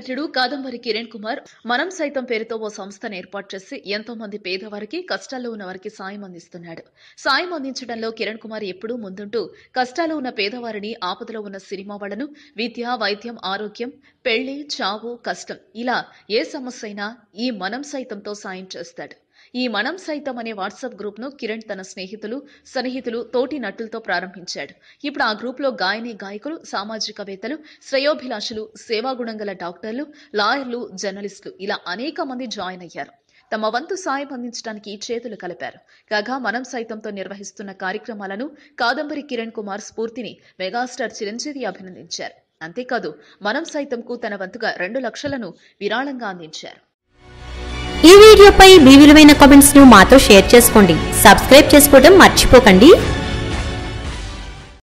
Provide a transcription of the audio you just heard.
నటుడు కాదంబరి కిరణ్ కుమార్ మనం సైతం పేరుతో ఓ సంస్థను ఏర్పాటు చేసి ఎంతో మంది పేదవారికి కష్టాల్లో ఉన్న వారికి సాయం అందిస్తున్నాడు సాయం అందించడంలో కిరణ్ కుమార్ ఎప్పుడూ ముందుంటూ కష్టాల్లో ఉన్న పేదవారిని ఆపదలో ఉన్న సినిమా వాళ్లను విద్య వైద్యం ఆరోగ్యం పెళ్లి చావు కష్టం ఇలా ఏ సమస్య అయినా ఈ మనం సైతంతో సాయం చేస్తాడు ఈ మనం సైతం అనే వాట్సాప్ గ్రూప్ ను కిరణ్ తన స్నేహితులు సన్నిహితులు తోటి నటులతో ప్రారంభించాడు ఇప్పుడు ఆ గ్రూప్ లో గాయని గాయకులు సామాజికవేత్తలు శ్రేయోభిలాషులు సేవాగుణం గల డాక్టర్లు లాయర్లు జర్నలిస్టులు ఇలా అనేక మంది జాయిన్ అయ్యారు తమ వంతు సాయం అందించడానికి చేతులు కలిపారు కాగా మనం సైతంతో నిర్వహిస్తున్న కార్యక్రమాలను కాదంబరి కిరణ్ కుమార్ స్ఫూర్తిని మెగాస్టార్ చిరంజీవి అభినందించారు అంతేకాదు మనం సైతంకు తన వంతుగా రెండు లక్షలను విరాళంగా అందించారు ఈ వీడియోపై మీ విలువైన కామెంట్స్ ను మాతో షేర్ చేసుకోండి సబ్స్క్రైబ్ చేసుకోవడం మర్చిపోకండి